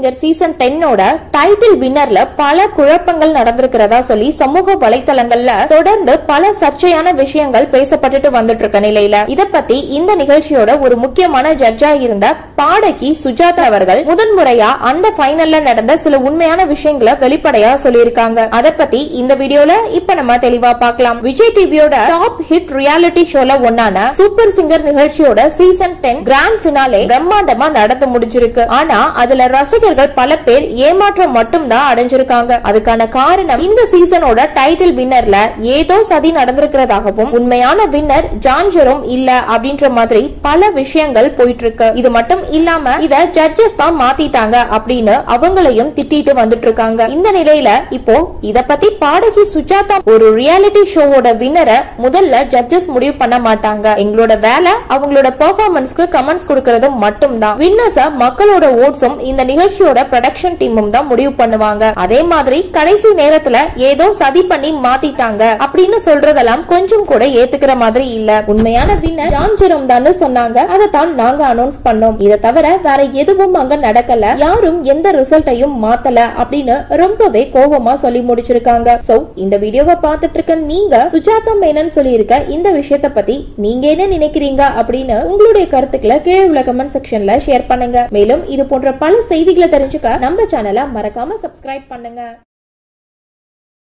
singer season டென்னோட title வின்னர்ல பல குழப்பங்கள் நடந்திருக்கிறதா சொல்லி சமூக வலைத்தளங்கள்ல தொடர்ந்து பல சர்ச்சையான விஷயங்கள் பேசப்பட்டுட்டு வந்துட்டு இருக்க நிலையில இத பத்தி இந்த நிகழ்ச்சியோட ஒரு முக்கியமான ஜட்ஜா இருந்த பாடகி சுஜாதா அவர்கள் முதன்முறையா அந்த ஃபைனல்ல நடந்த சில உண்மையான விஷயங்களை வெளிப்படையா சொல்லியிருக்காங்க அத பத்தி இந்த வீடியோல இப்ப நம்ம தெளிவா பார்க்கலாம் விஜய் டிவியோட டாப் ஹிட் ரியாலிட்டி ஷோல ஒன்னான சூப்பர் சிங்கர் நிகழ்ச்சியோட சீசன் டென் கிராண்ட் பினாலே பிரம்மாண்டமா நடந்து முடிஞ்சிருக்கு ஆனா அதுல ரசிகர்கள் பல பேர் ஏமாற்றம் மட்டும் தான் அடைஞ்சிருக்காங்க அதுக்கான காரணம் இந்த சீசனோட டைட்டில் வின்னர்ல ஏதோ சதி நடந்திருக்கிறதாகவும் உண்மையான வின்னர் ஜான்ஜரும் இல்ல அப்படின்ற மாதிரி பல விஷயங்கள் போயிட்டு இருக்கு இது மட்டும் இல்லாம இத ஜட்ஜஸ் தான் மாத்திட்டாங்க அப்படின்னு அவங்களையும் திட்டிட்டு வந்துட்டு இருக்காங்க இந்த நிலையில இப்போ இத பத்தி பாடகி சுஜாதா ஒரு ரியாலிட்டி ஷோவோட வின்னரை முதல்ல ஜட்ஜஸ் முடிவு பண்ண மாட்டாங்க எங்களோட வேலை அவங்களோட பெர்ஃபார்மன்ஸ்க்கு கமெண்ட்ஸ் கொடுக்கறது மட்டும்தான் வின்னர்ஸ மக்களோட ஓட்ஸும் இந்த நிகழ்ச்சியோட ப்ரொடக்ஷன் டீமும் தான் முடிவு பண்ணுவாங்க அதே மாதிரி கடைசி நேரத்துல ஏதோ சதி பண்ணி மாத்திட்டாங்க அப்படின்னு சொல்றதெல்லாம் கொஞ்சம் கூட ஏத்துக்கிற மாதிரி இல்ல உண்மையான வின்னர் ஜான் ஜெரோம் தான் சொன்னாங்க அதை தான் நாங்க அனௌன்ஸ் பண்ணோம் இதை தவிர வேற எதுவும் அங்க நடக்கல யாரும் எந்த ரிசல்ட்டையும் மாத்தல அப்படின்னு ரொம்பவே கோபமா சொல்லி முடிச்சிருக்காங்க சோ இந்த வீடியோவை பார்த்துட்டு இருக்க நீங்க சுஜாதா மேனன் சொல்லியிருக்க இந்த விஷயத்த பத்தி நீங்க என்ன நினைக்கிறீங்க அப்படின்னு உங்களுடைய கருத்துக்களை கீழே உள்ள கமெண்ட் செக்ஷன்ல ஷேர் பண்ணுங்க மேலும் இது போன்ற பல செய்திகளை தெரிஞ்சுக்க நம்ம சேனலை மறக்காம சப்ஸ்கிரைப் பண்ணுங்க